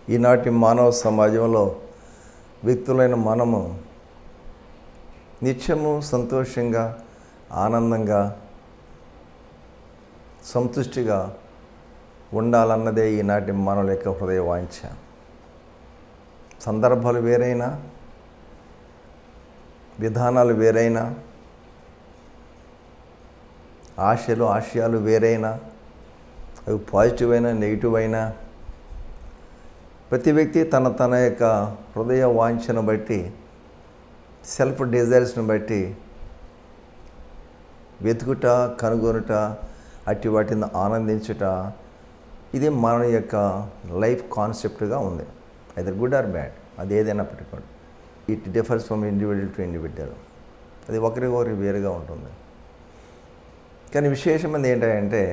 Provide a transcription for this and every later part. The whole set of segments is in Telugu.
ఈనాటి మానవ సమాజంలో వ్యక్తులైన మనము నిత్యము సంతోషంగా ఆనందంగా సంతుష్టిగా ఉండాలన్నదే ఈనాటి మానవుల యొక్క హృదయ వాంఛ సందర్భాలు వేరైనా విధానాలు వేరైనా ఆశలు ఆశయాలు వేరైనా అవి పాజిటివ్ అయినా నెగిటివ్ అయినా ప్రతి వ్యక్తి తన తన యొక్క హృదయ వాంఛను బట్టి సెల్ఫ్ డిజైర్స్ని బట్టి వెతుకుట కనుగొనుట అట్టి వాటిని ఆనందించుట ఇది మన యొక్క లైఫ్ కాన్సెప్ట్గా ఉంది అయితే గుడ్ ఆర్ బ్యాడ్ అది ఏదైనప్పటికీ కూడా it differs from individual to individual అది ఒకరికి ఒకరికి వేరుగా ఉంటుంది కానీ విశేషమైనది ఏంటంటే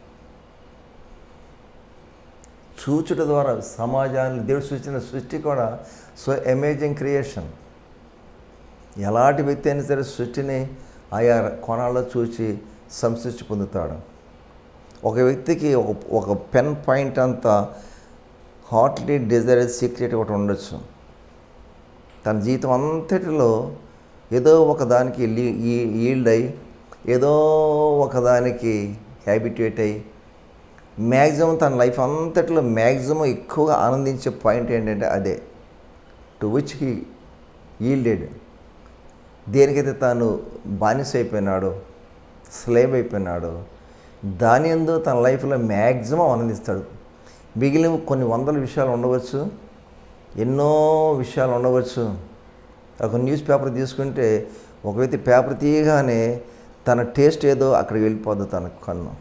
చూచుట ద్వారా సమాజాన్ని దేవుడు సృష్టించిన సృష్టి కూడా సో అమేజింగ్ క్రియేషన్ ఎలాంటి వ్యక్తి అయినా సరే సృష్టిని ఆయా కోణాల్లో చూసి సంతృష్టి పొందుతాడు ఒక వ్యక్తికి ఒక ఒక పెన్ పాయింట్ అంత హాట్లీ డిజైర్ సీక్రెట్ ఒకటి ఉండొచ్చు తన జీవితం అంతటిలో ఏదో ఒక దానికి ఈల్డ్ అయి ఏదో ఒకదానికి హ్యాబిటేట్ అయ్యి మ్యాక్సిమం తన లైఫ్ అంతటిలో మ్యాక్సిమం ఎక్కువగా ఆనందించే పాయింట్ ఏంటంటే అదే టు విచ్ హీ ఈల్డెడ్ దేనికైతే తాను బానిస అయిపోయినాడో స్లేవ్ అయిపోయినాడో దాని ఎందు తన లైఫ్లో మ్యాక్సిమం ఆనందిస్తాడు మిగిలిన కొన్ని వందల విషయాలు ఉండవచ్చు ఎన్నో విషయాలు ఉండవచ్చు ఒక న్యూస్ పేపర్ తీసుకుంటే ఒక వ్యక్తి పేపర్ తీయగానే తన టేస్ట్ ఏదో అక్కడికి వెళ్ళిపోద్ది తన కన్ను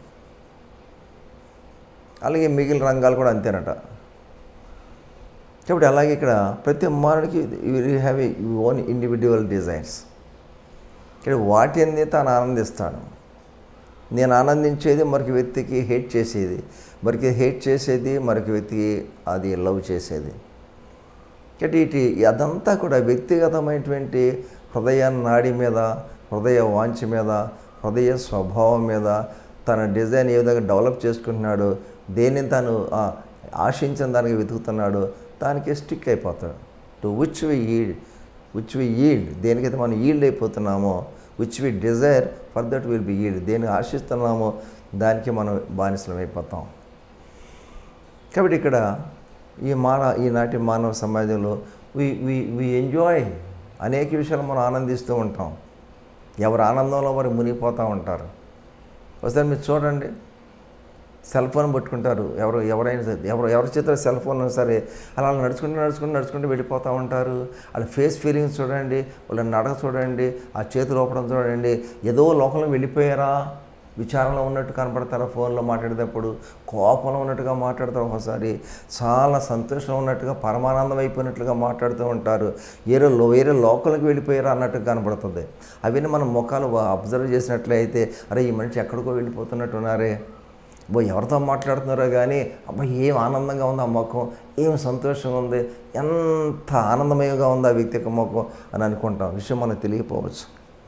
అలాగే మిగిలిన రంగాలు కూడా అంతేనట కాబట్టి అలాగే ఇక్కడ ప్రతి మానవుడికి you have a own individual designs ఇక్కడ వాటిని తాను ఆనందిస్తాడు నేను ఆనందించేది మరొక వ్యక్తికి హేట్ చేసేది మరికి హేట్ చేసేది మరొక వ్యక్తికి అది లవ్ చేసేది కాబట్టి ఇటు అదంతా కూడా వ్యక్తిగతమైనటువంటి హృదయ నాడి మీద హృదయ వాంఛ మీద హృదయ స్వభావం మీద తన డిజైన్ ఏ విధంగా డెవలప్ చేసుకుంటున్నాడు దేనిని తాను ఆశించిన దానికి వెతుకుతున్నాడు దానికి స్టిక్ అయిపోతాడు to which we yield which we yield దేనికైతే మనం ఈల్డ్ అయిపోతున్నామో which we desire for that will be yield దేన్ని ఆశిస్తున్నామో దానికి మనం బానిసలం అయిపోతాం కాబట్టి ఇక్కడ ఈ మాన ఈనాటి మానవ సమాజంలో వి వి వి ఎంజాయ్ అనేక విషయాలు మనం ఆనందిస్తూ ఉంటాం ఎవరు ఆనందంలో వారు మునిగిపోతూ ఉంటారు ఒకసారి మీరు చూడండి సెల్ ఫోన్ పట్టుకుంటారు ఎవరు ఎవరైనా సరే ఎవరు ఎవరి చేతిలో సెల్ ఫోన్ ఉన్నా సరే అలా నడుచుకుంటూ నడుచుకుంటూ నడుచుకుంటూ వెళ్ళిపోతూ ఉంటారు వాళ్ళ ఫేస్ ఫీలింగ్స్ చూడండి వాళ్ళ నడక చూడండి ఆ చేతి లోపడం చూడండి ఏదో లోకంలో వెళ్ళిపోయారా విచారంలో ఉన్నట్టు కనపడతారు ఫోన్లో మాట్లాడేటప్పుడు కోపంలో ఉన్నట్టుగా మాట్లాడతారు ఒకసారి చాలా సంతోషంలో ఉన్నట్టుగా పరమానందం అయిపోయినట్లుగా మాట్లాడుతూ ఉంటారు వేరే లో వేరే లోకల్కి వెళ్ళిపోయారా అన్నట్టుగా కనపడుతుంది అవన్నీ మనం ముఖాలు అబ్జర్వ్ చేసినట్లయితే అరే ఈ మనిషి ఎక్కడికో వెళ్ళిపోతున్నట్టున్నారే బో ఎవరితో మాట్లాడుతున్నారో కానీ అబ్బా ఏం ఆనందంగా ఉంది ఆ ముఖం ఏం సంతోషంగా ఉంది ఎంత ఆనందమయంగా ఉంది ఆ వ్యక్తి యొక్క ముఖం అని అనుకుంటాం విషయం మనకు తెలియకపోవచ్చు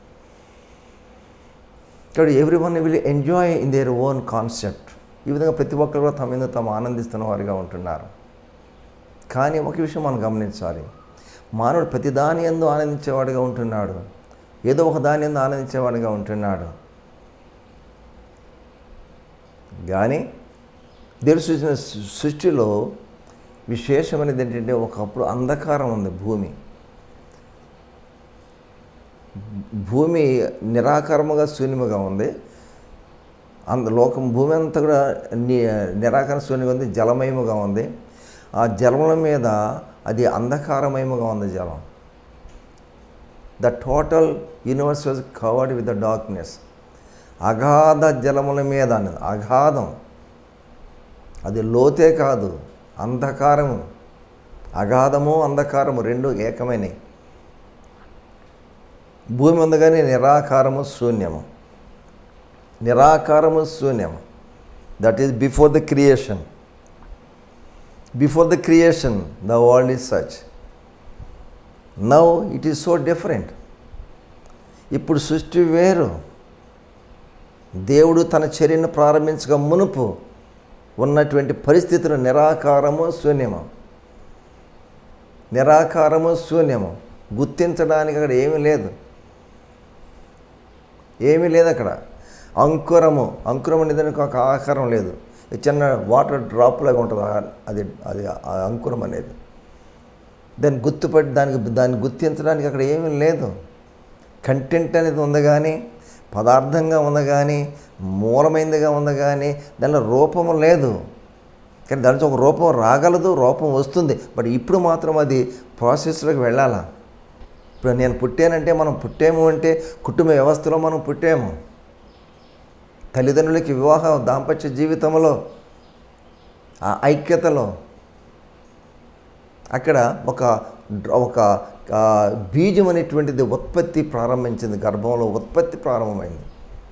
ఇక్కడ everyone will enjoy in their own concept ఈ విధంగా ప్రతి ఒక్కరు కూడా తమ మీద తాము ఆనందిస్తున్న వారిగా ఉంటున్నారు కానీ ఒక విషయం మనం గమనించాలి మానవుడు ప్రతి దాని ఎందు ఆనందించేవాడిగా ఉంటున్నాడు ఏదో ఒక దాని ఎందు ఆనందించేవాడిగా ఉంటున్నాడు కానీ దేవుడు సృష్టించిన సృష్టిలో విశేషమైనది ఏంటంటే ఒకప్పుడు అంధకారం ఉంది భూమి భూమి నిరాకారముగా శూన్యముగా ఉంది అంద లోకం భూమి అంతా కూడా ని నిరాకార శూన్యంగా ఉంది జలమయముగా ఉంది ఆ జలముల మీద అది అంధకారమయముగా ఉంది జలం the total universe was covered with the darkness అగాధ జలముల మీద అన్నది అగాధం అది లోతే కాదు అంధకారము అగాధము అంధకారము రెండు ఏకమైనవి భూమి ఉంది కానీ నిరాకారము శూన్యము నిరాకారము శూన్యము that is before the creation before the creation the world is such now it is so different ఇప్పుడు సృష్టి వేరు దేవుడు తన చర్యను ప్రారంభించక మునుపు ఉన్నటువంటి పరిస్థితులు నిరాకారము శూన్యము నిరాకారము శూన్యము గుర్తించడానికి అక్కడ ఏమీ లేదు ఏమీ లేదు అక్కడ అంకురము అంకురం అనేది దానికి ఒక ఆకారం లేదు ఈ చిన్న వాటర్ డ్రాప్ లాగా ఉంటుంది ఆ- అది అది ఆ అంకురం అనేది దాన్ని గుర్తుపట్టి దానికి దాన్ని గుర్తించడానికి అక్కడ ఏమీ లేదు కంటెంట్ అనేది ఉంది కానీ పదార్థంగా ఉంది కానీ మూలమైనదిగా ఉంది కానీ దానిలో రూపము లేదు కానీ దాంట్లో ఒక రూపం రాగలదు రూపం వస్తుంది బట్ ఇప్పుడు మాత్రం అది ప్రాసెస్లోకి వెళ్ళాలా ఇప్పుడు నేను పుట్టానంటే మనం పుట్టాము అంటే కుటుంబ వ్యవస్థలో మనం పుట్టాము తల్లిదండ్రులకి వివాహ దాంపత్య జీవితంలో ఆ ఐక్యతలో అక్కడ ఒక ఒక ఆ, బీజం అనేటువంటిది ఉత్పత్తి ప్రారంభించింది గర్భంలో ఉత్పత్తి ప్రారంభమైంది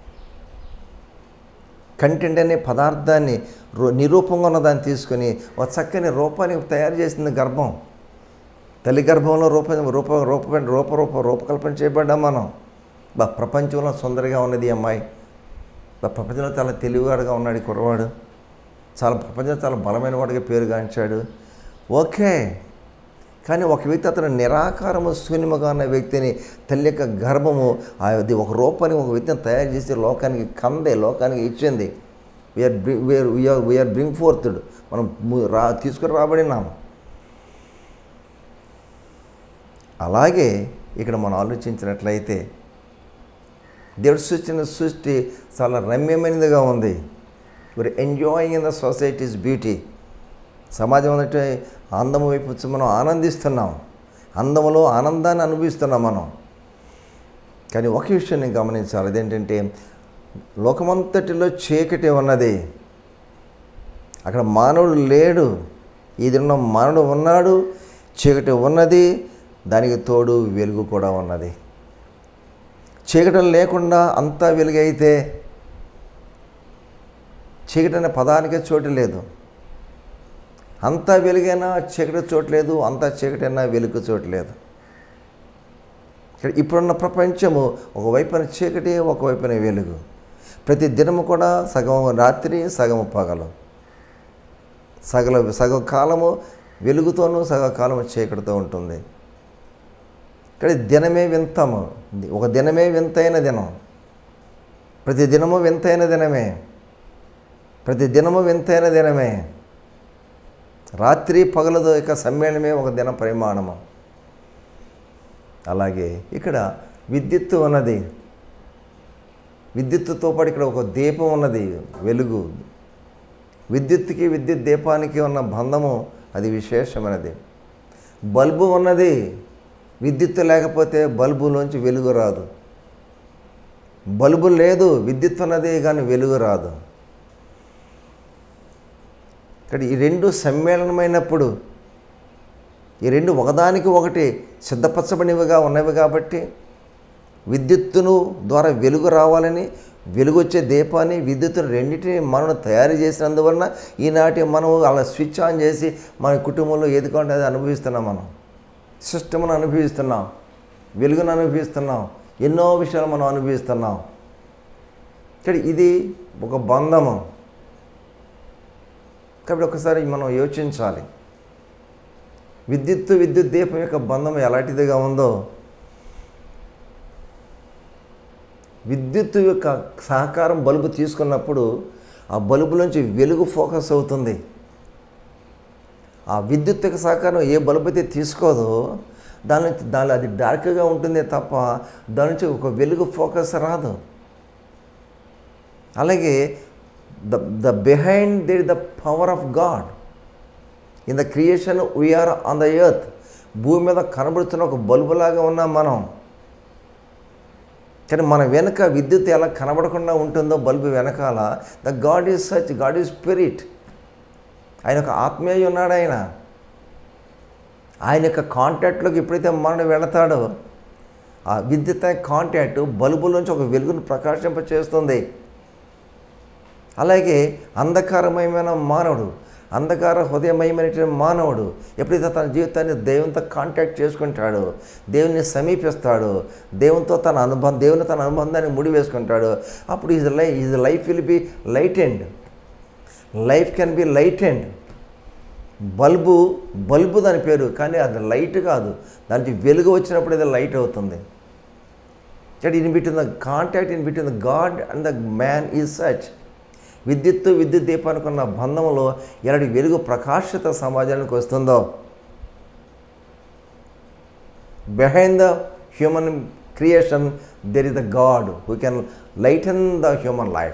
కంటెంట్ అనే పదార్థాన్ని రూ- నిరూపంగా ఉన్న దాన్ని తీసుకొని ఒక చక్కని రూపాన్ని తయారు చేసింది గర్భం తల్లి గర్భంలో రూప రూప రూప రూప రూప రూపకల్పన చేయబడ్డాం మనం బా ప్రపంచంలో సుందరగా ఉన్నది ఈ అమ్మాయి బా ప్రపంచంలో చాలా తెలివిగాడుగా ఉన్నాడు ఈ కుర్రవాడు చాలా ప్రపంచంలో చాలా బలమైన వాడిగా పేరుగాంచాడు ఓకే కానీ ఒక వ్యక్తి అతను నిరాకారము శూన్యముగా ఉన్న వ్యక్తిని తల్లి యొక్క గర్భము అది ఒక రూపాన్ని ఒక వ్యక్తిని తయారు చేసి లోకానికి కందే లోకానికి ఇచ్చింది we are we are we are we are bring forth మనం ము- రా తీసుకుని రాబడినాము అలాగే ఇక్కడ మనం ఆలోచించినట్లయితే దేవుడు సృష్టిన సృష్టి చాలా రమ్యమైనదిగా ఉంది మరి enjoying in the society's beauty సమాజం అంటే అందం వైపు వచ్చి మనం ఆనందిస్తున్నాం అందములో ఆనందాన్ని అనుభవిస్తున్నాం మనం కానీ ఒక విషయం నేను గమనించాలి అదేంటంటే లోకమంతటిలో చీకటి ఉన్నది అక్కడ మానవుడు లేడు ఇది ఉన్న మానవుడు ఉన్నాడు చీకటి ఉన్నది దానికి తోడు వెలుగు కూడా ఉన్నది చీకటి లేకుండా అంతా వెలుగైతే చీకటి అనే పదానికే చోటు లేదు అంతా వెలుగైనా చీకటి చోటు లేదు అంతా చీకటైనా వెలుగు చోటు లేదు ఇక్కడ ఇప్పుడున్న ప్రపంచము ఒకవైపున చీకటి ఒకవైపున వెలుగు ప్రతి దినము కూడా సగం రాత్రి సగం పగలు సగల సగం కాలము వెలుగుతోనూ సగం కాలము చీకటితో ఉంటుంది ఇక్కడ దినమే వింతము ఒక దినమే వింతైన దినం ప్రతి దినము వింతైన దినమే ప్రతి దినము వింతైన దినమే రాత్రి పగలదు ఇక సమ్మేళనమే ఒక దిన పరిమాణము అలాగే ఇక్కడ విద్యుత్తు ఉన్నది విద్యుత్తుతో పాటు ఇక్కడ ఒక దీపం ఉన్నది వెలుగు విద్యుత్తుకి విద్యుత్ దీపానికి ఉన్న బంధము అది విశేషమైనది బల్బు ఉన్నది విద్యుత్తు లేకపోతే బల్బులోంచి వెలుగు రాదు బల్బు లేదు విద్యుత్ ఉన్నది కానీ వెలుగు రాదు ఇక్కడ ఈ రెండు సమ్మేళనమైనప్పుడు ఈ రెండు ఒకదానికి ఒకటి సిద్ధపరచబడినవిగా ఉన్నవి కాబట్టి విద్యుత్తును ద్వారా వెలుగు రావాలని వెలుగు వచ్చే దీపాన్ని విద్యుత్తును రెండింటిని మనం తయారు చేసినందువలన ఈనాటి మనం అలా స్విచ్ ఆన్ చేసి మన కుటుంబంలో ఏది కావాలంటే అది అనుభవిస్తున్నాం మనం సిస్టమ్ను అనుభవిస్తున్నాం వెలుగును అనుభవిస్తున్నాం ఎన్నో విషయాలు మనం అనుభవిస్తున్నాం ఇక్కడ ఇది ఒక బంధము కాబట్టి ఒకసారి మనం యోచించాలి విద్యుత్తు విద్యుత్ దీపం యొక్క బంధం ఎలాంటిదిగా ఉందో విద్యుత్తు యొక్క సహకారం బల్బు తీసుకున్నప్పుడు ఆ బల్బులోంచి వెలుగు ఫోకస్ అవుతుంది ఆ విద్యుత్ యొక్క సహకారం ఏ బల్బు అయితే తీసుకోదో దాని నుంచి దాని అది డార్క్గా ఉంటుందే తప్ప దాని నుంచి ఒక వెలుగు ఫోకస్ రాదు అలాగే the the behind they the power of God in the creation we're on the earth భూమి మీద కనబడుతున్న ఒక బల్బులాగా ఉన్నాం మనం కానీ మన వెనక విద్యుత్ ఎలా కనబడకుండా ఉంటుందో బల్బు వెనకాల the God is such God is spirit ఆయన ఒక ఆత్మీయ ఉన్నాడు ఆయన ఆయన యొక్క కాంటాక్ట్లోకి ఎప్పుడైతే మనం వెళతాడో ఆ విద్యుత్ కాంటాక్ట్ బల్బులోంచి ఒక వెలుగును ప్రకాశింప చేస్తుంది అలాగే అంధకారమయమైన మానవుడు అంధకార హృదయమయమైనటువంటి మానవుడు ఎప్పుడైతే తన జీవితాన్ని దేవునితో కాంటాక్ట్ చేసుకుంటాడో దేవుని సమీపిస్తాడో దేవునితో తన అనుబంధం దేవుని తన అనుబంధాన్ని ముడివేసుకుంటాడో అప్పుడు is life is life will be light and life can be light and bulb bulb దాని పేరు కానీ అది లైట్ కాదు దానికి వెలుగు వచ్చినప్పుడు అది లైట్ అవుతుంది that in between the contact in between the God and the man is such విద్యుత్తు విద్యుత్ దీపానికి ఉన్న బంధంలో ఎలాంటి వెలుగు ప్రకాశత సమాజానికి వస్తుందో behind the human creation there is the God who can lighten the human life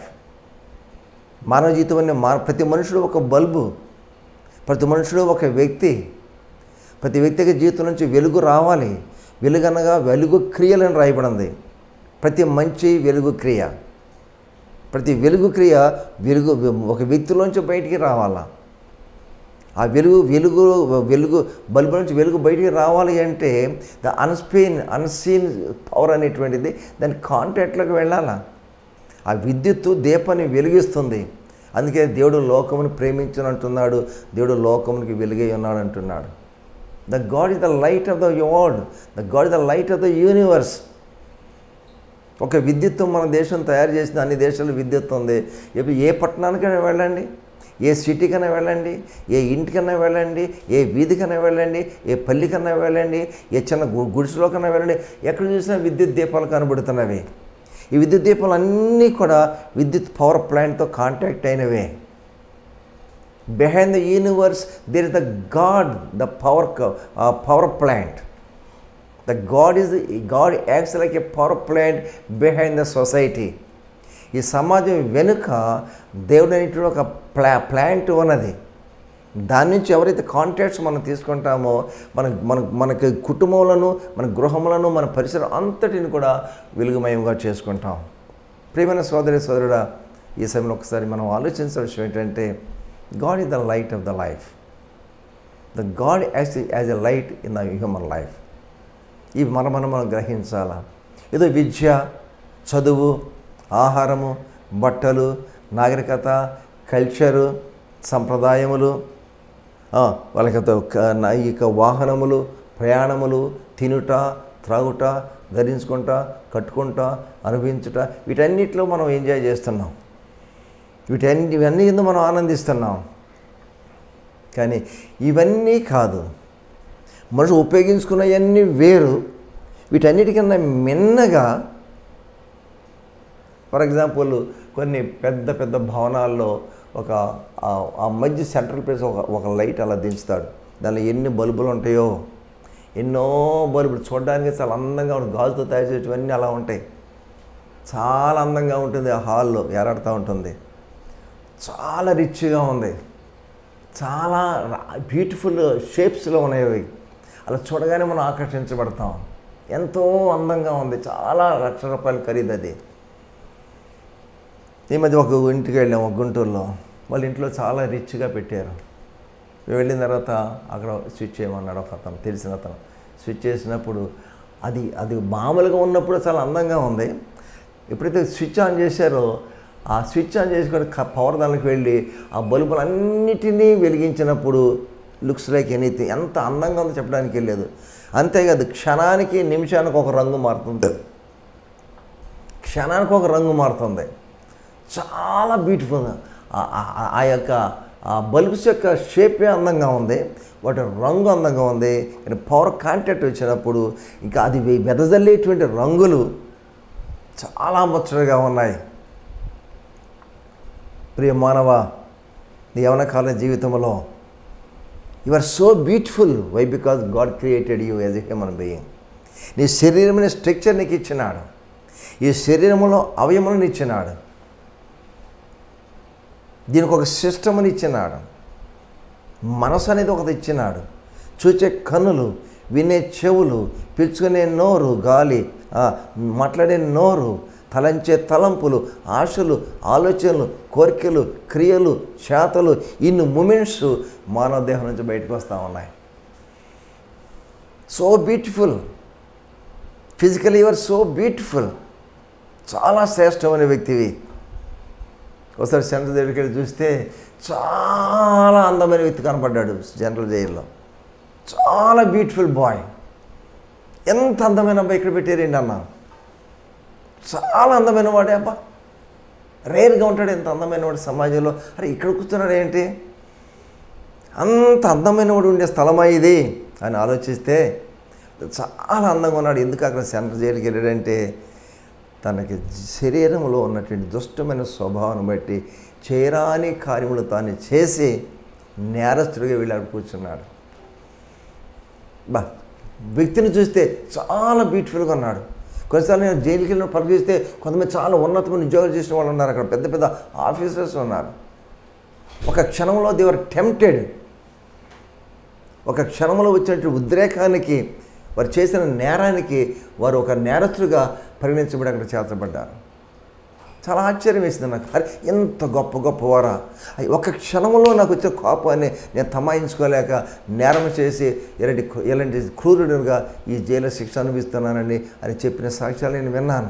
మానవ జీవితం అనే మా ప్రతి మనుషుడు ఒక బల్బు ప్రతి మనుషుడు ఒక వ్యక్తి ప్రతి వ్యక్తికి జీవితం నుంచి వెలుగు రావాలి వెలుగనగా వెలుగు క్రియలను రాయబడింది ప్రతి మంచి వెలుగు క్రియ ప్రతి వెలుగు క్రియ వెలుగు ఒక వ్యక్తిలోంచి బయటికి రావాలా ఆ వెలుగు వెలుగు వెలుగు బల్బు నుంచి వెలుగు బయటికి రావాలి అంటే ద అన్స్పీన్ అన్సీన్ పవర్ అనేటువంటిది దాని కాంటాక్ట్లోకి వెళ్ళాలా ఆ విద్యుత్తు దీపాన్ని వెలిగిస్తుంది అందుకే దేవుడు లోకమును ప్రేమించనంటున్నాడు దేవుడు లోకమునికి వెలుగై ఉన్నాడు అంటున్నాడు the God is the light of the world the God is the light of the universe ఒక విద్యుత్తు మన దేశం తయారు చేసిన అన్ని దేశాలు విద్యుత్ ఉంది ఇప్పుడు ఏ పట్టణానికైనా వెళ్ళండి ఏ సిటీకైనా వెళ్ళండి ఏ ఇంటికైనా వెళ్ళండి ఏ వీధికైనా వెళ్ళండి ఏ పల్లికైనా వెళ్ళండి ఏ చిన్న గు- గుడిసెలోకైనా వెళ్ళండి ఎక్కడ చూసినా విద్యుత్ దీపాలు కనబడుతున్నవి ఈ విద్యుత్ దీపాలు అన్నీ కూడా విద్యుత్ పవర్ ప్లాంట్తో కాంటాక్ట్ అయినవే behind the universe there is the God the power power plant the God is God acts like a power plant behind the society ఈ సమాజం వెనుక దేవుడు అనేటువంటి ఒక ప్లా ప్లాంట్ ఉన్నది దాని నుంచి ఎవరైతే కాంటాక్ట్స్ మనం తీసుకుంటామో మన మన మనకి కుటుంబములను మన గృహములను మన పరిసరం అంతటిని కూడా వెలుగుమయంగా చేసుకుంటాం ప్రియమైన సోదరి సోదరుడా ఈ సమయంలో ఒకసారి మనం ఆలోచించిన విషయం ఏంటంటే God is the light of the life the God as as a light in the human life ఇవి మనం మనం మనం గ్రహించాలా ఏదో విద్య చదువు ఆహారము బట్టలు నాగరికత కల్చరు సంప్రదాయములు ఆ, వాళ్ళకి ఒక ఇక వాహనములు ప్రయాణములు తినుట త్రాగుట ధరించుకుంటా కట్టుకుంటా అనుభవించుట వీటన్నిటిలో మనం ఎంజాయ్ చేస్తున్నాం వీటన్ని ఇవన్నీ ఎందుకు మనం ఆనందిస్తున్నాం కానీ ఇవన్నీ కాదు మనిషి ఉపయోగించుకున్నవన్నీ వేరు వీటన్నిటికన్నా మిన్నగా ఫర్ ఎగ్జాంపుల్ కొన్ని పెద్ద పెద్ద భవనాల్లో ఒక ఆ- ఆ మధ్య సెంట్రల్ ప్లేస్ ఒక ఒక లైట్ అలా దించుతాడు దానిలో ఎన్ని బల్బులు ఉంటాయో ఎన్నో బల్బులు చూడడానికి చాలా అందంగా ఉంటుంది గాజుతో తయారు చేసేవన్నీ అలా ఉంటాయి చాలా అందంగా ఉంటుంది ఆ హాల్లో ఏలాడుతూ ఉంటుంది చాలా రిచ్గా ఉంది చాలా బ్యూటిఫుల్ షేప్స్లో ఉన్నాయి అవి అలా చూడగానే మనం ఆకర్షించబడతాం ఎంతో అందంగా ఉంది చాలా లక్ష రూపాయలు ఖరీదు అది ఈ మధ్య ఒక ఇంటికి వెళ్ళాం ఒక గుంటూరులో వాళ్ళ ఇంట్లో చాలా రిచ్గా పెట్టారు మేము వెళ్ళిన తర్వాత అక్కడ స్విచ్ చేయమన్నాడు ఒక అతను తెలిసిన అతను స్విచ్ చేసినప్పుడు అది అది మామూలుగా ఉన్నప్పుడు చాలా అందంగా ఉంది ఎప్పుడైతే స్విచ్ ఆన్ చేశారో ఆ స్విచ్ ఆన్ చేసి కూడా క- పవర్ దానికి వెళ్ళి ఆ బల్బులు అన్నిటినీ వెలిగించినప్పుడు లుక్స్ లైక్ ఎనీథింగ్ ఎంత అందంగా ఉందో చెప్పడానికి వెళ్ళలేదు అంతేకాదు క్షణానికి నిమిషానికి ఒక రంగు మారుతుంది క్షణానికి ఒక రంగు మారుతుంది చాలా బ్యూటిఫుల్గా ఆ- ఆ- ఆ- ఆ యొక్క ఆ బల్బ్స్ యొక్క షేపే అందంగా ఉంది వాటి రంగు అందంగా ఉంది కానీ పవర్ కాంటాక్ట్ వచ్చినప్పుడు ఇంకా అది వె- వెదజల్లేటువంటి రంగులు చాలా ముచ్చటగా ఉన్నాయి ప్రియ మానవ నీ యవన కాల జీవితంలో you are so beautiful why because God created you as a human being నీ శరీరమైన స్ట్రక్చర్ నీకు ఇచ్చినాడు ఈ శరీరంలో అవయములను ఇచ్చినాడు దీనికి ఒక సిస్టమ్ని ఇచ్చినాడు మనసు అనేది ఒకటి ఇచ్చినాడు చూచే కన్నులు వినే చెవులు పిలుచుకునే నోరు గాలి ఆ, మాట్లాడే నోరు తలంచే తలంపులు ఆశలు ఆలోచనలు కోరికలు క్రియలు చేతలు ఇన్ని మూమెంట్స్ మానవ దేహం నుంచి బయటకు వస్తూ ఉన్నాయి so beautiful physical your so beautiful చాలా శ్రేష్టమైన వ్యక్తివి ఒకసారి సెంట్రల్ దగ్గరికి వెళ్ళి చూస్తే చాలా అందమైన వ్యక్తి కనపడ్డాడు జనరల్ జైల్లో చాలా బ్యూటిఫుల్ బాయ్ ఎంత అందమైన అబ్బాయి ఇక్కడ పెట్టారేంటి అన్న చాలా అందమైన వాడే అబ్బా రేర్గా ఉంటాడు ఎంత అందమైన వాడు సమాజంలో అరే ఇక్కడ కూర్చున్నాడు ఏంటి అంత అందమైన వాడు ఉండే స్థలమా ఇది అని ఆలోచిస్తే చాలా అందంగా ఉన్నాడు ఎందుకు అక్కడ సెంటర్ జైలుకి వెళ్ళాడంటే తనకి శరీరంలో ఉన్నటువంటి దుష్టమైన స్వభావాన్ని బట్టి చేరాని కార్యములు తాను చేసి నేరస్తుడిగా వెళ్ళాడు కూర్చున్నాడు బా వ్యక్తిని చూస్తే చాలా బ్యూటిఫుల్గా ఉన్నాడు కొన్నిసార్లు నేను జైలుకి వెళ్ళిన పరిగెస్తే కొంతమంది చాలా ఉన్నతమైన ఉద్యోగాలు చేసిన వాళ్ళు ఉన్నారు అక్కడ పెద్ద పెద్ద ఆఫీసర్స్ ఉన్నారు ఒక క్షణంలో దేవర్ టెంప్టెడ్ ఒక క్షణంలో వచ్చినటువంటి ఉద్రేకానికి వారు చేసిన నేరానికి వారు ఒక నేరస్తుడిగా పరిగణించబడి అక్కడ చేర్చబడ్డారు చాలా ఆశ్చర్యం వేసింది నాకు అరే ఎంత గొప్ప గొప్పవారా అయ్యి ఒక క్షణంలో నాకు వచ్చే కోపాన్ని నేను తమాయించుకోలేక నేరం చేసి ఇలాంటి ఇలాంటి క్రూరుడుగా ఈ జైలు శిక్ష అనుభవిస్తున్నానని అని చెప్పిన సాక్ష్యాలు నేను విన్నాను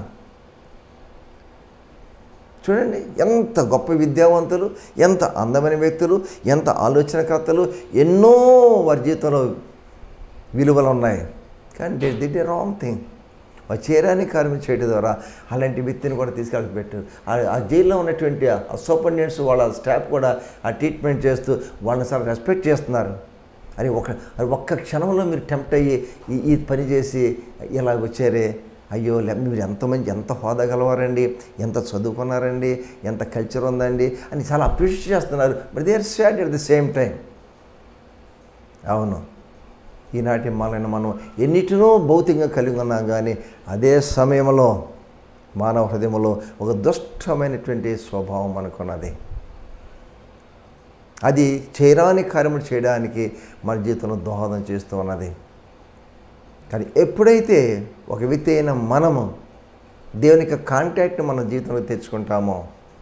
చూడండి ఎంత గొప్ప విద్యావంతులు ఎంత అందమైన వ్యక్తులు ఎంత ఆలోచనకర్తలు ఎన్నో వారి జీవితంలో విలువలు ఉన్నాయి కానీ they did a wrong thing ఆ చేరాని కార్యం చేయడం ద్వారా అలాంటి వ్యక్తిని కూడా తీసుకెళ్ళి పెట్టారు ఆ- ఆ జైల్లో ఉన్నటువంటి ఆ సూపరింటెండెంట్స్ వాళ్ళ స్టాఫ్ కూడా ఆ ట్రీట్మెంట్ చేస్తూ వాళ్ళని చాలా రెస్పెక్ట్ చేస్తున్నారు అని ఒక అది ఒక్క క్షణంలో మీరు టెంప్ట్ అయ్యి ఈ ఈ పని చేసి ఇలా వచ్చారే అయ్యో లే- మీరు ఎంత మంచి ఎంత హోదా గలవారండి ఎంత చదువుకున్నారండి ఎంత కల్చర్ ఉందండి అని చాలా అప్రిషియేట్ చేస్తున్నారు but they are sad at the same time అవును ఈనాటి మనల్ని మనం ఎన్నిటినో భౌతికంగా కలిగి ఉన్నాం కానీ అదే సమయంలో మానవ హృదయంలో ఒక దుష్టమైనటువంటి స్వభావం మనకున్నది అది చేయరాని కార్యములు చేయడానికి మన జీవితంలో దోహదం చేస్తూ ఉన్నది కానీ ఎప్పుడైతే ఒక వ్యక్తి అయిన మనము దేవుని యొక్క కాంటాక్ట్ని మన జీవితంలో తెచ్చుకుంటామో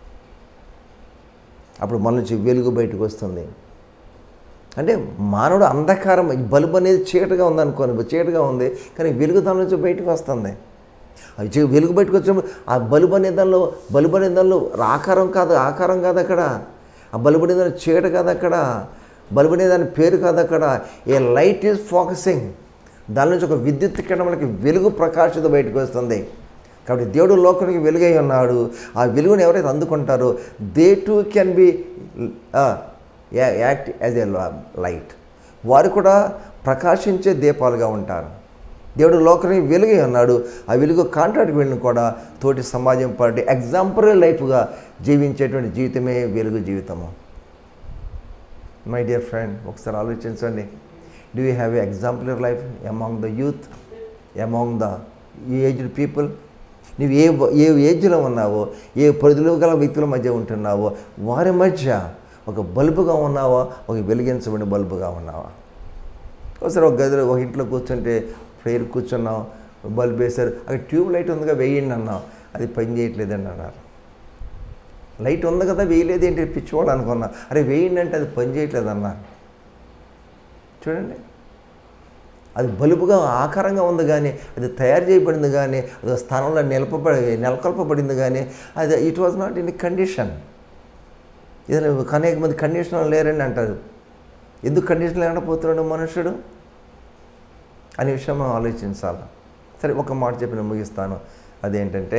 అప్పుడు మన నుంచి వెలుగు బయటకు వస్తుంది అంటే మానవుడు అంధకారం ఈ బల్బు అనేది చీకటిగా ఉంది అనుకోని చీకటిగా ఉంది కానీ వెలుగు దాని నుంచి బయటకు వస్తుంది అది చీ- వెలుగు బయటకు వచ్చినప్పుడు ఆ బల్బు అనే దానిలో బల్బు అనే దానిలో ఆకారం కాదు ఆకారం కాదు అక్కడ ఆ బల్బు అనే దాని చీకటి కాదు అక్కడ బల్బు అనే దాని పేరు కాదు అక్కడ ఏ లైట్ ఈజ్ ఫోకసింగ్ దాని నుంచి ఒక విద్యుత్ కిరణం మనకి వెలుగు ప్రకాశిత బయటకు వస్తుంది కాబట్టి దేవుడు లోకానికి వెలుగై ఉన్నాడు ఆ వెలుగుని ఎవరైతే అందుకుంటారో they too can be act as a light వారు కూడా ప్రకాశించే దీపాలుగా ఉంటారు దేవుడు లోకానికి వెలుగై ఉన్నాడు ఆ వెలుగు కాంట్రాక్ట్కి వెళ్ళిన కూడా తోటి సమాజం పాటి ఎగ్జాంపుల్ లైఫ్గా జీవించేటువంటి జీవితమే వెలుగు జీవితము మై డియర్ ఫ్రెండ్ ఒకసారి ఆలోచించండి do you have a exemplar life among the youth among the aged people నువ్వు ఏ ఏ ఏజ్లో ఉన్నావో ఏ పరిధిలో గల వ్యక్తుల మధ్య ఉంటున్నావో వారి మధ్య ఒక బల్బుగా ఉన్నావా ఒక వెలిగించబడిన బల్బుగా ఉన్నావా ఒకసారి ఒక గదిలో ఒక ఇంట్లో కూర్చుంటే ప్రేయర్ కూర్చున్నాం బల్బ్ వేశారు అక్కడ ట్యూబ్ లైట్ ఉందిగా వేయండి అన్నాం అది పని చేయట్లేదండి అన్నారు లైట్ ఉంది కదా వేయలేదు ఏంటి పిచ్చివాడు అనుకున్నా అరే వేయండి అంటే అది పని చేయట్లేదు అన్నారు చూడండి అది బలుపుగా ఆకారంగా ఉంది కానీ అది తయారు చేయబడింది కానీ అది ఒక స్థానంలో నిలపబడి నెలకొల్పబడింది కానీ అది it was not in condition ఏదైనా అనేక మంది కండిషన్లు లేరని అంటారు ఎందుకు కండిషన్ లేకుండా పోతున్నాడు మనుషుడు అనే విషయం మనం ఆలోచించాలి సరే ఒక మాట చెప్పి నేను ముగిస్తాను అదేంటంటే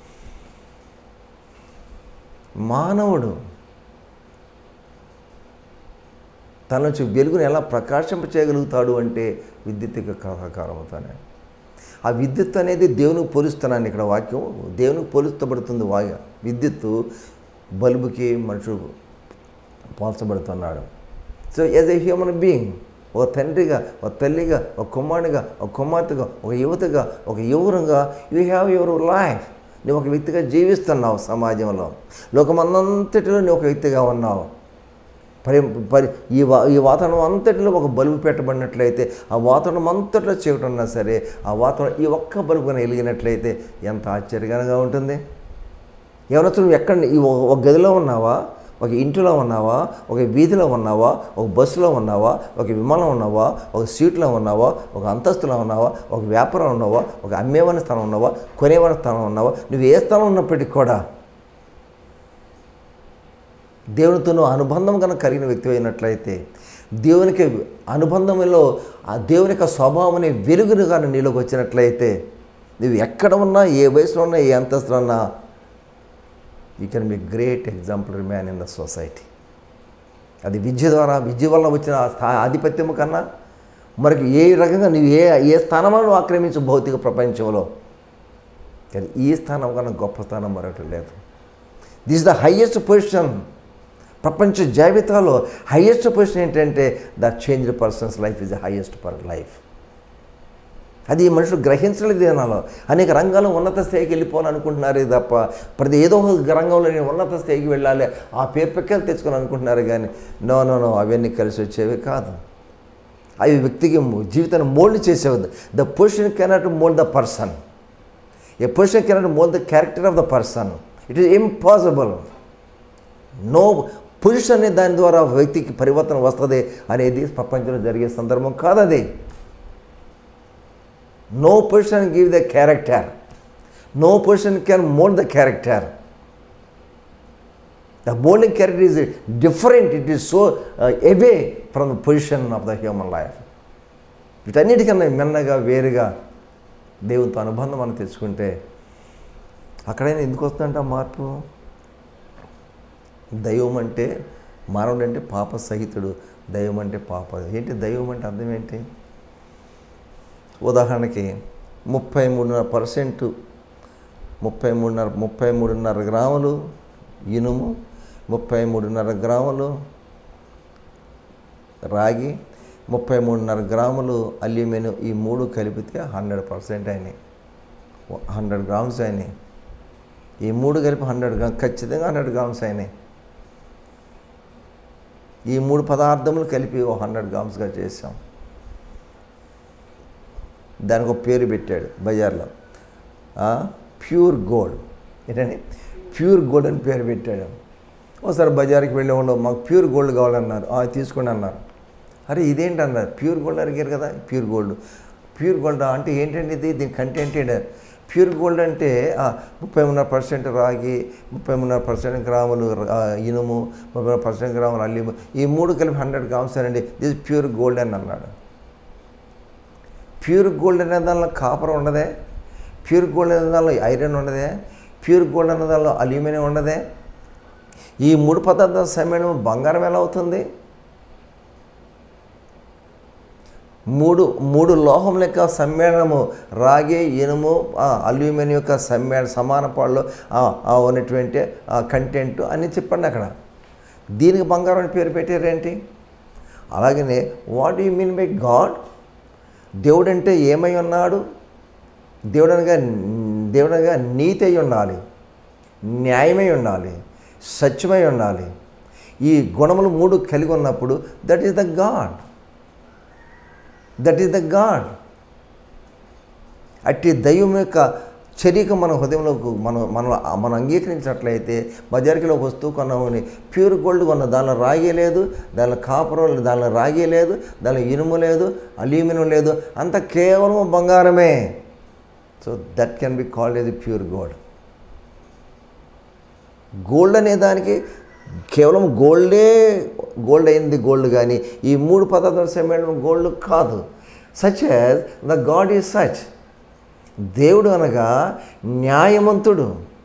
మానవుడు తన నుంచి వెలుగుని ఎలా ప్రకాశింప చేయగలుగుతాడు అంటే విద్యుత్ యొక్క సహకారంతోనే ఆ విద్యుత్ అనేది దేవునికి పోలుస్తున్నాను ఇక్కడ వాక్యం దేవునికి పోలుస్తబడుతుంది వా విద్యుత్తు బల్బుకి మనుషుడు పోల్చబడుతున్నాడు so as a human being ఒక తండ్రిగా ఒక తల్లిగా ఒక కుమారునిగా ఒక కుమార్తెగా ఒక యువతగా ఒక యువరంగా యూ హ్యావ్ యువర్ లైఫ్ నువ్వు ఒక వ్యక్తిగా జీవిస్తున్నావు సమాజంలో లోకమంతటిలో నువ్వు ఒక వ్యక్తిగా ఉన్నావు పరి పరి ఈ వా ఈ వాతావరణం అంతటిలో ఒక బల్బు పెట్టబడినట్లయితే ఆ వాతావరణం అంతట్లో చీకటి ఉన్నా సరే ఆ వాతావరణం ఈ ఒక్క బల్బు కనుక వెలిగినట్లయితే ఎంత ఆశ్చర్యకరంగా ఉంటుంది ఎవరైనా నువ్వు ఎక్కడ ఈ ఒక ఒక గదిలో ఉన్నావా ఒక ఇంటిలో ఉన్నావా ఒక వీధిలో ఉన్నావా ఒక బస్సులో ఉన్నావా ఒక విమానం ఉన్నావా ఒక సీట్లో ఉన్నావా ఒక అంతస్తులో ఉన్నావా ఒక వ్యాపారం ఉన్నావా ఒక అమ్మేవాని స్థానం ఉన్నావా కొనేవాని స్థానం ఉన్నావా నువ్వు ఏ స్థానం ఉన్నప్పటికీ కూడా దేవునితో నువ్వు అనుబంధం కనుక కలిగిన వ్యక్తి అయినట్లయితే దేవునికి అనుబంధంలో ఆ దేవుని యొక్క స్వభావం అనే వెలుగును కానీ నీలోకి వచ్చినట్లయితే నువ్వు ఎక్కడ ఉన్నా ఏ వయసులో ఉన్నా ఏ అంతస్తులో ఉన్నా you can be great example man in the society అది విద్య ద్వారా విద్య వల్ల వచ్చిన ఆ స్థా ఆధిపత్యం కన్నా మనకి ఏ రకంగా నువ్వు ఏ ఏ స్థానంలో నువ్వు ఆక్రమించు భౌతిక ప్రపంచంలో కానీ ఈ స్థానం కన్నా గొప్ప స్థానం మరొకటి లేదు దిస్ ద హయ్యెస్ట్ పొజిషన్ ప్రపంచ జాబితాలో హయ్యెస్ట్ పొజిషన్ ఏంటంటే the change person's life is the highest per life అది మనుషులు గ్రహించలేదు నాలో అనేక రంగాలు ఉన్నత స్థాయికి వెళ్ళిపోవాలనుకుంటున్నారే తప్ప ప్రతి ఏదో ఒక రంగంలో నేను ఉన్నత స్థాయికి వెళ్ళాలి ఆ పేరు పెక్కలు తెచ్చుకొని అనుకుంటున్నారు కానీ నో నో నో అవన్నీ కలిసి వచ్చేవి కాదు అవి వ్యక్తికి జీవితాన్ని మోల్డ్ చేసేవి the position cannot mould the person a position cannot mould the character of the person it is impossible no position అనే దాని ద్వారా వ్యక్తికి పరివర్తన వస్తుంది అనేది ప్రపంచంలో జరిగే సందర్భం కాదు అది no position give the character no position can mould the character the moulding character is different it is so away from the position of the human life వీటన్నిటికన్నా మిన్నగా వేరుగా దేవునితో అనుబంధం మనం తెచ్చుకుంటే అక్కడైనా ఎందుకు వస్తుందంట ఆ మార్పు దైవం అంటే మానవుడు అంటే పాప సహితుడు దైవం అంటే పాప ఏంటి దైవం అంటే అర్థం ఏంటి ఉదాహరణకి ముప్పై మూడున్నర పర్సెంట్ ముప్పై మూడున్నర ముప్పై మూడున్నర గ్రాములు ఇనుము ముప్పై మూడున్నర గ్రాములు రాగి ముప్పై మూడున్నర గ్రాములు అల్యూమినియం ఈ మూడు కలిపితే హండ్రెడ్ పర్సెంట్ అయినాయి హండ్రెడ్ గ్రామ్స్ అయినాయి ఈ మూడు కలిపి హండ్రెడ్ గ్రామ్ ఖచ్చితంగా హండ్రెడ్ గ్రామ్స్ అయినాయి ఈ మూడు పదార్థములు కలిపి ఓ హండ్రెడ్ గ్రామ్స్గా చేసాం దానికి ఒక పేరు పెట్టాడు బజార్లో ప్యూర్ గోల్డ్ ఏంటండి ప్యూర్ గోల్డ్ అని పేరు పెట్టాడు ఒకసారి బజార్కి వెళ్ళి ఉండవు మాకు ప్యూర్ గోల్డ్ కావాలన్నారు "ఆ, తీసుకోండి అన్నారు అరే ఇదేంటి అన్నారు ప్యూర్ గోల్డ్ అడిగారు కదా ప్యూర్ గోల్డ్ ప్యూర్ గోల్డ్ అంటే ఏంటండి ఇది దీని కంటెంట్ ఏంటి ప్యూర్ గోల్డ్ అంటే ఆ, ముప్పై మూడున్నర పర్సెంట్ రాగి ముప్పై మూడున్నర పర్సెంట్ గ్రాములు ఆ, ఇనుము ముప్పై మూడు పర్సెంట్ గ్రాములు అల్లిము ఈ మూడు కలిపి హండ్రెడ్ గ్రామ్స్ అండి దిస్ ప్యూర్ గోల్డ్ అని అన్నాడు ప్యూర్ గోల్డ్ అనే దానిలో కాపర్ ఉండదే ప్యూర్ గోల్డ్ అనే దానిలో ఐరన్ ఉండదే ప్యూర్ గోల్డ్ అనే దానిలో అల్యూమినియం ఉండదే ఈ మూడు పదార్థాల సమ్మేళనం బంగారం ఎలా అవుతుంది మూడు మూడు లోహం యొక్క సమ్మేళనము రాగి ఇనుము ఆ, అల్యూమినియం యొక్క సమ్మేళన సమాన పాళ్ళు ఉన్నటువంటి కంటెంట్ అని చెప్పండి అక్కడ దీనికి బంగారం అని పేరు పెట్టారేంటి అలాగనే what you mean by God దేవుడు అంటే ఏమై ఉన్నాడు దేవుడనగా దేవుడనగా నీతి అయి ఉండాలి న్యాయమై ఉండాలి సత్యమై ఉండాలి ఈ గుణములు మూడు కలిగి ఉన్నప్పుడు that is the God that is the God అట్టి దైవం యొక్క చర్యకు మన హృదయంలో మనం మనం మనం అంగీకరించినట్లయితే బజార్కిలో ఒక వస్తువు కొన్నామని ప్యూర్ గోల్డ్ కొన్న దానిలో రాగే లేదు దానిలో కాపర్ దానిలో రాగే లేదు దానిలో ఇనుము లేదు అల్యూమినియం లేదు అంత కేవలం బంగారమే so that can be called as pure gold gold అనే దానికి కేవలం గోల్డే గోల్డ్ అయింది గోల్డ్ కానీ ఈ మూడు పదార్థాల సమ్మేళనం గోల్డ్ కాదు such as the God is such దేవుడు అనగా న్యాయవంతుడు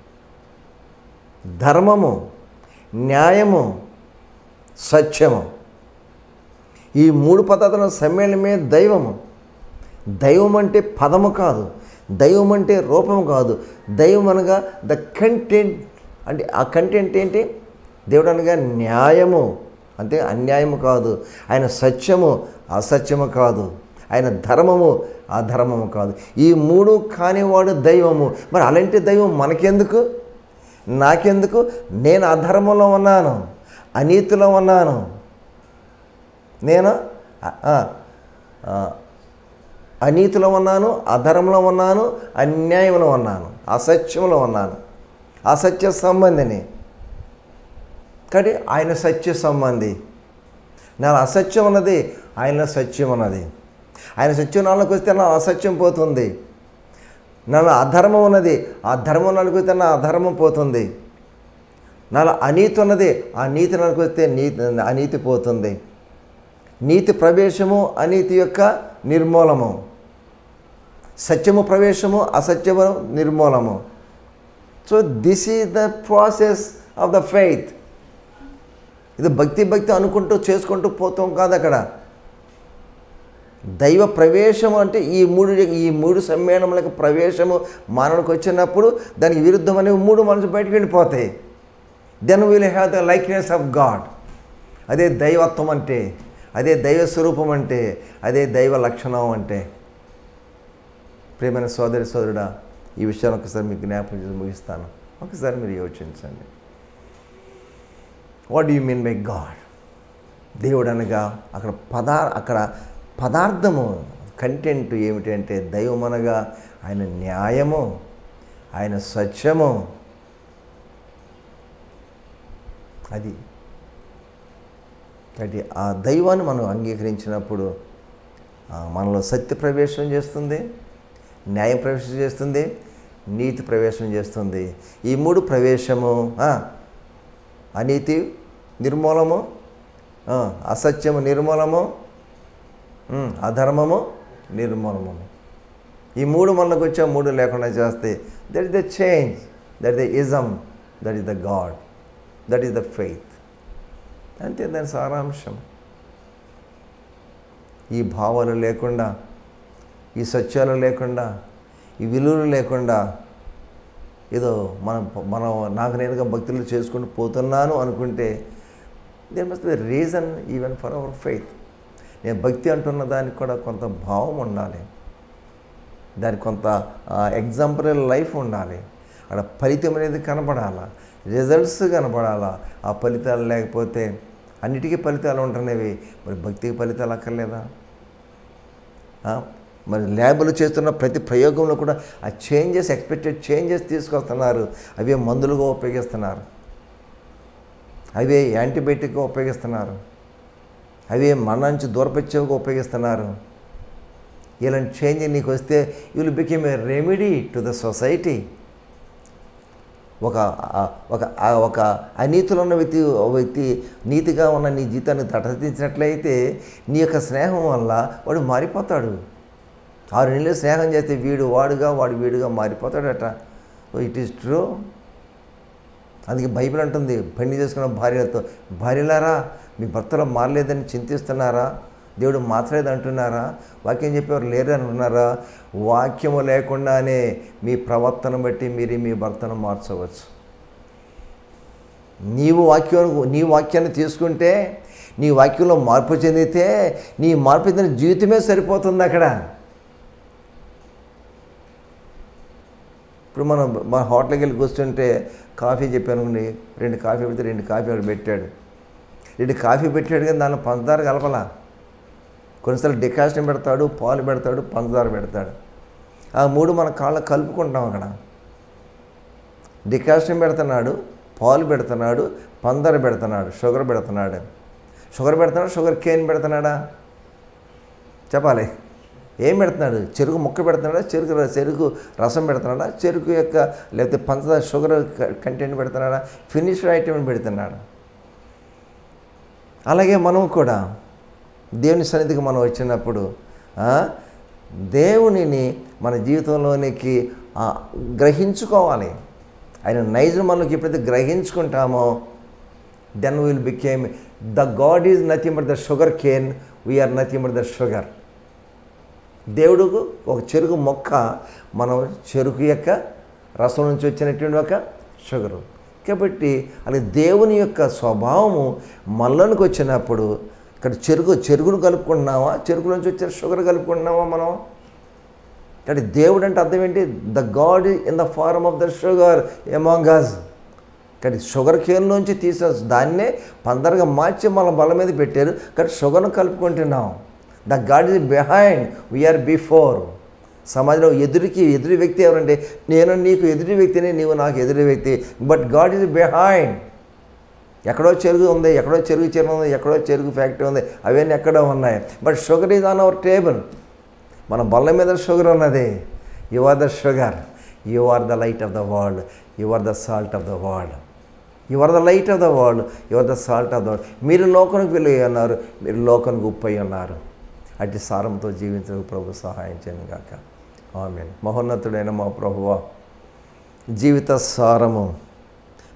ధర్మము న్యాయము సత్యము ఈ మూడు పదార్థాల సమ్మేళనమే దైవము దైవం అంటే పదము కాదు దైవం అంటే రూపము కాదు దైవం అనగా ద కంటెంట్ అంటే ఆ కంటెంట్ ఏంటి దేవుడు అనగా న్యాయము అంటే అన్యాయము కాదు ఆయన సత్యము అసత్యము కాదు ఆయన ధర్మము అధర్మము కాదు ఈ మూడు కానివాడు దైవము మరి అలాంటి దైవం మనకెందుకు నాకెందుకు నేను అధర్మంలో ఉన్నాను అనీతిలో ఉన్నాను నేను ఆ- ఆ- ఆ, అనీతిలో ఉన్నాను అధర్మంలో ఉన్నాను అన్యాయంలో ఉన్నాను అసత్యంలో ఉన్నాను అసత్య సంబంధిని కాబట్టి ఆయన సత్య సంబంధి నా అసత్యం ఉన్నది ఆయన సత్యం ఉన్నది ఆయన సత్యం నాలోకి వస్తే నా అసత్యం పోతుంది నాలో అధర్మం ఉన్నది ఆ ధర్మం నాలోకి వస్తే నా అధర్మం పోతుంది నాలో అనీతి ఉన్నది ఆ నీతి నాలోకి వస్తే నీతి అనీతి పోతుంది నీతి ప్రవేశము అనీతి యొక్క నిర్మూలము సత్యము ప్రవేశము అసత్యము నిర్మూలము so this is the process of the faith ఇది భక్తి భక్తి అనుకుంటూ చేసుకుంటూ పోతాం కాదు అక్కడ దైవ ప్రవేశం అంటే ఈ మూడు ఈ మూడు సమ్మేళనములకు ప్రవేశము మానవునికి వచ్చినప్పుడు దానికి విరుద్ధమనే మూడు మనసు బయటకు వెళ్ళిపోతాయి then will have the likeness of God అదే దైవత్వం అంటే అదే దైవ స్వరూపం అంటే అదే దైవ లక్షణం అంటే ప్రేమైన సోదరి సోదరుడా ఈ విషయాన్ని ఒకసారి మీకు జ్ఞాపకం చేసి ముగిస్తాను ఒకసారి మీరు యోచించండి what you mean by God దేవుడు అనగా అక్కడ పదా అక్కడ పదార్థము కంటెంట్ ఏమిటంటే దైవం అనగా ఆయన న్యాయము ఆయన స్వచ్ఛము అది కాబట్టి ఆ దైవాన్ని మనం అంగీకరించినప్పుడు ఆ, మనలో సత్య ప్రవేశం చేస్తుంది న్యాయ ప్రవేశం చేస్తుంది నీతి ప్రవేశం చేస్తుంది ఈ మూడు ప్రవేశము ఆ, అనీతి నిర్మూలము ఆ, అసత్యము నిర్మూలము ఉమ్, అధర్మము నిర్మూలము ఈ మూడు మనకు వచ్చే మూడు లేకుండా చేస్తే that is the change that the ism that is the God that is the faith అంతే దాని సారాంశం ఈ భావాలు లేకుండా ఈ సత్యాలు లేకుండా ఈ విలువలు లేకుండా ఏదో మనం మనం నాకు నేనుగా భక్తులు చేసుకుంటూ పోతున్నాను అనుకుంటే there must be reason even for our faith నేను భక్తి అంటున్న దానికి కూడా కొంత భావం ఉండాలి దానికి కొంత ఎగ్జాంపుల్ లైఫ్ ఉండాలి అక్కడ ఫలితం అనేది కనపడాలా రిజల్ట్స్ కనపడాలా ఆ ఫలితాలు లేకపోతే అన్నిటికీ ఫలితాలు ఉంటున్నవి మరి భక్తికి ఫలితాలు అక్కర్లేదా ఆ, మరి ల్యాబ్లో చేస్తున్న ప్రతి ప్రయోగంలో కూడా ఆ చేంజెస్ ఎక్స్పెక్టెడ్ చేంజెస్ తీసుకొస్తున్నారు అవే మందులుగా ఉపయోగిస్తున్నారు అవే యాంటీబయాటిక్గా ఉపయోగిస్తున్నారు అవే మన నుంచి దూరపచ్చేవిగా ఉపయోగిస్తున్నారు ఇలాంటి చేంజ్ నీకు వస్తే will become a remedy to the society ఒక ఆ- ఒక ఆ- ఒక అనీతిలో ఉన్న వ్యక్తి ఒక వ్యక్తి నీతిగా ఉన్న నీ జీవితాన్ని తటస్థించినట్లయితే నీ యొక్క స్నేహం వల్ల వాడు మారిపోతాడు ఆరు నెలలు స్నేహం చేస్తే వీడు వాడుగా వాడు వీడుగా మారిపోతాడట ఇట్ ఈస్ ట్రూ అందుకే బైబిల్ అంటుంది పెళ్లి చేసుకున్న భార్యలతో భార్యలారా మీ భర్తలో మారలేదని చింతిస్తున్నారా దేవుడు మార్చలేదు అంటున్నారా వాక్యం చెప్పేవారు లేరు అంటున్నారా వాక్యము లేకుండానే మీ ప్రవర్తన బట్టి మీరు మీ భర్తను మార్చవచ్చు నీవు వాక్యం నీ వాక్యాన్ని తీసుకుంటే నీ వాక్యంలో మార్పు చెందితే నీ మార్పు చెందిన జీవితమే సరిపోతుంది అక్కడ ఇప్పుడు మనం మన హోటల్కి వెళ్ళి కూర్చుంటే కాఫీ చెప్పాను అనుకోండి రెండు కాఫీ పెడితే రెండు కాఫీ అక్కడ పెట్టాడు రెండు కాఫీ పెట్టాడు కానీ దానిలో పంచదార కలపలా కొన్నిసార్లు డికాషన్ పెడతాడు పాలు పెడతాడు పంచదార పెడతాడు ఆ మూడు మన కాళ్ళ కలుపుకుంటాం అక్కడ డికాషన్ పెడుతున్నాడు పాలు పెడుతున్నాడు పంచదార పెడుతున్నాడు షుగర్ పెడుతున్నాడు షుగర్ పెడుతున్నాడు షుగర్ కేన్ పెడుతున్నాడా చెప్పాలి ఏం పెడుతున్నాడు చెరుకు ముక్క పెడుతున్నాడా చెరుకు ర- చెరుకు రసం పెడుతున్నాడా చెరుకు యొక్క లేకపోతే పంచదార షుగర్ కంటెంట్ పెడుతున్నాడా ఫినిష్డ్ ఐటమ్ పెడుతున్నాడు అలాగే మనం కూడా దేవుని సన్నిధికి మనం వచ్చినప్పుడు ఆ, దేవునిని మన జీవితంలోనికి ఆ, గ్రహించుకోవాలి ఆయన నైజం మనకి ఎప్పుడైతే గ్రహించుకుంటామో then will become the God is nothing but the sugar cane we're nothing but the sugar దేవుడుకు ఒక చెరుకు మొక్క మనం చెరుకు యొక్క రసం నుంచి వచ్చినటువంటి ఒక షుగరు కాబట్టి అలా దేవుని యొక్క స్వభావము మనలోనికి వచ్చినప్పుడు ఇక్కడ చెరుకు చెరుకును కలుపుకుంటున్నామా చెరుకు నుంచి వచ్చే షుగర్ కలుపుకుంటున్నామా మనం కాబట్టి దేవుడు అంటే అర్థం ఏంటి the God in the form of the sugar among us కానీ షుగర్ కేన్ నుంచి తీసే దాన్నే పందరగా మార్చి మన బల మీద పెట్టారు కానీ షుగర్ను కలుపుకుంటున్నాం the God is behind we're before సమాజంలో ఎదురికి ఎదురు వ్యక్తి ఎవరంటే నేను నీకు ఎదురు వ్యక్తిని నీవు నాకు ఎదురు వ్యక్తి బట్ గాడ్ ఇస్ బిహైండ్ ఎక్కడో చెరుగు ఉంది ఎక్కడో చెరుగు చెరువు ఉంది ఎక్కడో చెరుగు ఫ్యాక్టరీ ఉంది అవన్నీ ఎక్కడో ఉన్నాయి but sugar is on our table మన బల్ల మీద షుగర్ ఉన్నది you are the sugar you are the light of the world you are the salt of the world you are the light of the world you are the salt of the world మీరు లోకానికి వెళ్ళి ఉన్నారు మీరు లోకానికి ఉప్పై ఉన్నారు అట్టి సారంతో జీవించడానికి ప్రభు సహాయం చేయను గాక ఆమె మహోన్నతుడైన మా ప్రభువ జీవిత సారము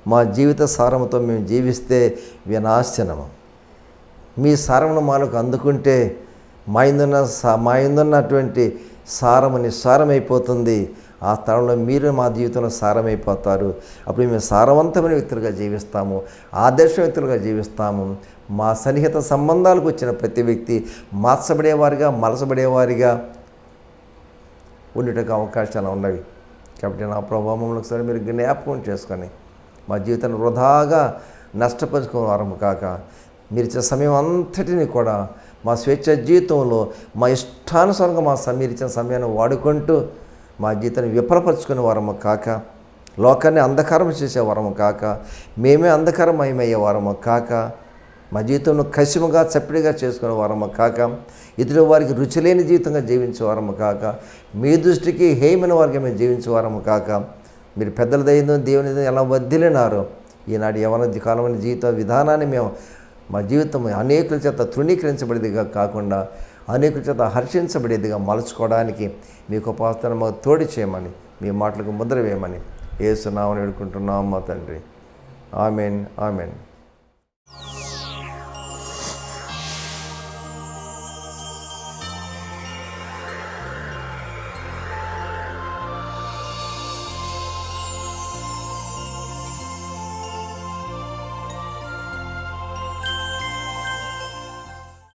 మా జీవిత సారముతో మేము జీవిస్తే వినాశనము మీ సారమును మాలకు అందుకుంటే మా ఇందున్న సా మా ఇందున్నటువంటి సారము నిస్సారమైపోతుంది ఆ స్థలంలో మీరు మా జీవితంలో సారమైపోతారు అప్పుడు మేము సారవంతమైన వ్యక్తులుగా జీవిస్తాము ఆదర్శ వ్యక్తులుగా జీవిస్తాము మా సన్నిహిత సంబంధాలకు వచ్చిన ప్రతి వ్యక్తి మార్చబడేవారిగా మలసబడేవారిగా ఉండేటకు అవకాశాలు ఉన్నవి కాబట్టి నా ప్రభావంలో ఒకసారి మీరు జ్ఞాపకం చేసుకొని మా జీవితాన్ని వృధాగా నష్టపరుచుకునే వారము కాక మీరు ఇచ్చే సమయం అంతటిని కూడా మా స్వేచ్ఛ జీవితంలో మా ఇష్టానుసారంగా మా సమ- మీరు ఇచ్చిన సమయాన్ని వాడుకుంటూ మా జీవితాన్ని విఫలపరుచుకునే వారము కాక లోకాన్ని అంధకారం చేసే వారము కాక మేమే అంధకారమయమయ్యే వారము కాక మా జీవితంలో కసిముగా చప్పిడిగా చేసుకునే వారము కాక ఇతరుల వారికి రుచి లేని జీవితంగా జీవించే వారము కాక మీ దృష్టికి హేమైన వారికి మేము జీవించే వారము కాక మీరు పెద్దల దయ్యం దేవుని దయ ఎలా వదిలినారో ఈనాడు యవన కాలమైన జీవిత విధానాన్ని మేము మా జీవితం అనేకుల చేత తృణీకరించబడేదిగా కాకుండా అనేకుల చేత హర్షించబడేదిగా మలుచుకోవడానికి మీకు ఉపాసన మాకు తోడి చేయమని మీ మాటలకు ముద్ర వేయమని ఏసునామని వేడుకుంటున్నాం మా తండ్రి ఆమెన్ ఆమెన్